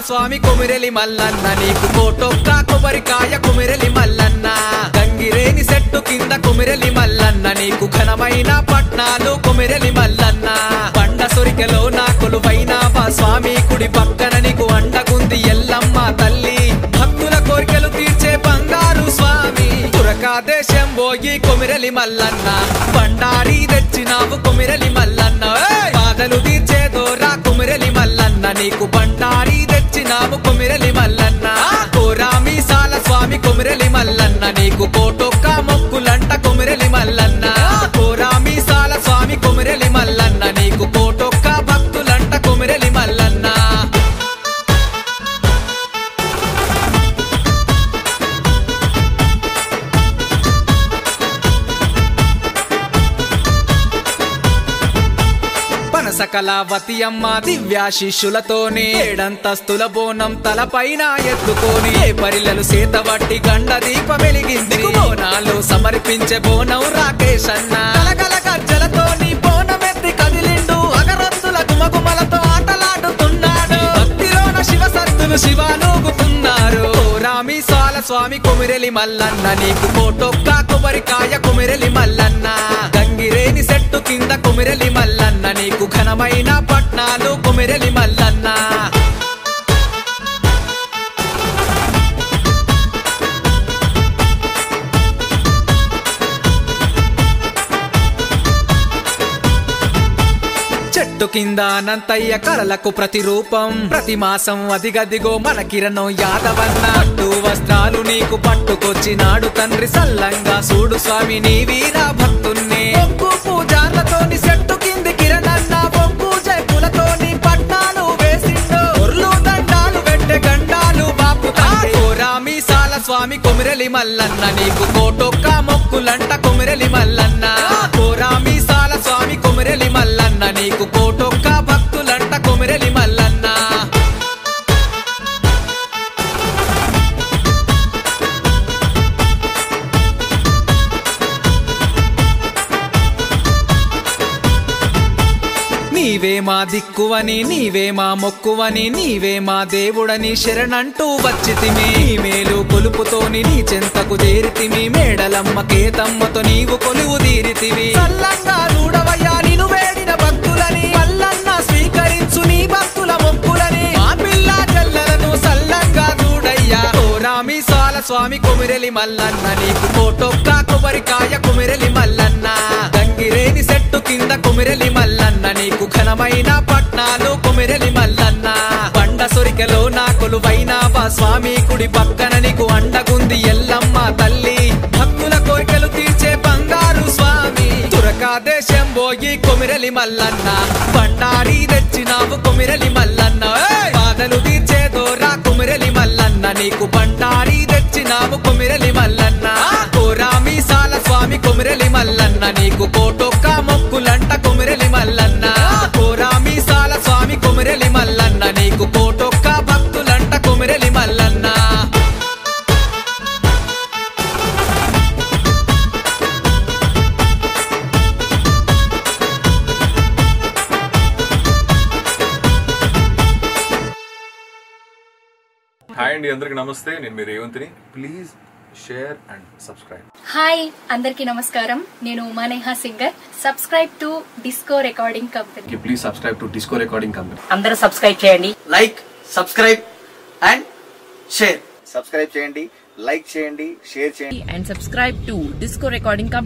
స్వామి కొమిరెలి మల్లన్న నీకు కోటొక్క కొబ్బరికాయ కొమిరెలి మల్లన్న గంగిరేని చెట్టు కింద కొమిరెలి మల్లన్న నీకు ఘనమైన పట్నాలు కొమిరెలి మల్లన్న పండ సొరికెలో నా కొలువైన బా స్వామి కుడి పక్కన నీకు అండగుంది ఎల్లమ్మ తల్లి భక్తుల కోరికలు తీర్చే బంగారు స్వామి తురకా దేశం పోయి కొమిరెలి మల్లన్న బండారి తెచ్చినావు కొమిరెలి మల్లన్న ఏయ్! బాధలు తీర్చే దోరా కొమిరెలి మల్లన్న నీకు బండారి తెచ్చినావు కొమిరెలి మల్లన్న కోరామి సాల స్వామి కొమిరెలి మల్లన్న నీకు కోటొక్క మొక్కులంట కొమిరెలి మల్లన్న కోరామి సాల స్వామి కొమిరెలి మల్లన్న నీకు కోటొక్క భక్తులంట కొమిరెలి మల్లన్న పనస కళావతి అమ్మ దివ్యా శిష్యులతోనే ఏడంతస్తుల బోనం తలపైన ఎత్తుకొని ఏ పరిలలు సేతవట్టి గండ దీప వెలిగింది బోనాలు సమర్పించే బోనం రాకేష్ అన్న కలకల గజ్జలతోని బోనమెత్తి కదిలిండు అగరత్తుల గుమగుమలతో ఆటలాడుతున్నాడు భక్తిలోన శివ సత్తులు శివానూగుతున్నారు రామి సాల స్వామి కొమిరెలి మల్లన్న నీకు కోటొక్క కొబ్బరికాయ కొమిరెలి మల్లన్న గంగిరేని చెట్టు కింద కొమిరెలి మల్లన్న నీకు ఘనమైన పట్నాలు కొమిరెలి మల్లన్న చెట్టు కింద అనంతయ్య కలలకు ప్రతిరూపం ప్రతి మాసం అదిగదిగో మన కిరణం యాదవన్న పట్టు వస్త్రాలు నీకు పట్టుకొచ్చినాడు తండ్రి సల్లంగా చూడు స్వామి నీ వీరా భక్తున్నే బొంగు పూజార్లతోని చెట్టు కింది కిరణన్న బొంగు జైపులతోని పట్నాలు వేసిండు ఒర్లు దండాలు పెట్టే గండాలు బాపు రామి సాల స్వామి కొమిరెలి మల్లన్న నీకు కోటొక్క మొక్కులంట కొమిరెలి మల్లన్న కోరామి సాల స్వామి కొమిరెలి మల్లన్న నీకు కోటొక్క భక్తులంట కొమిరెలి మల్లన్న నీవే మా దిక్కువని నీవే మా మొక్కువని నీవే మా దేవుడని శరణంటూ వచ్చితిమి నీ మేలు కొలుపుతోని నీ చెంతకు చేరితిమి మేడలమ్మ కేతమ్మతో నీవు కొలువు తీరితివి సల్లంగా చూడవయ్యా నిను వేడిన భక్తులని మల్లన్న స్వీకరించు నీ భక్తుల మొక్కులని మా పిల్ల చెల్లెలను సల్లంగా చూడయ్యా ఓ రామి సాల స్వామి కొమిరెలి మల్లన్న నీకు కోటొక్క కొబ్బరికాయ కొమిరెలి మల్లన్న గంగిరేని చెట్టు కింద కొమిరెలి మల్లన్న నీకు ఘనమైన పట్నాలు కొమిరెలి మల్లన్న బండ సొరికెలో నా కొలువైన బా స్వామి కుడి పక్కన నీకు అండగుంది ఎల్లమ్మ తల్లి భక్తుల కోరికలు తీర్చే బంగారు స్వామి తురకా దేశం పోయి కొమిరెలి మల్లన్న బండారి తెచ్చినావు కొమిరెలి మల్లన్న ఏయ్! బాధలు తీర్చే దోరా కొమిరెలి మల్లన్న నీకు బండారి తెచ్చినావు కొమిరెలి మల్లన్న కోరామి సాల స్వామి కొమిరెలి మల్లన్న నీకు కోటొక్క మొక్కులంట కొమిరెలి మల్లన్న కోరామి సాల స్వామి కొమిరెలి మల్లన్న నీకు కోటొక్క భక్తులంట కొమిరెలి మల్లన్న హాయ్ అండి అందరికి నమస్తే నేను మీ రేవంత్ని please share and subscribe hi అందరికీ నమస్కారం నేను ఉమానేహా singer subscribe to disco recording company please subscribe to disco recording company అందరూ సబ్స్క్రైబ్ చేయండి like subscribe and share subscribe చేయండి లైక్ చేయండి షేర్ చేయండి and subscribe to Disco Recording Company.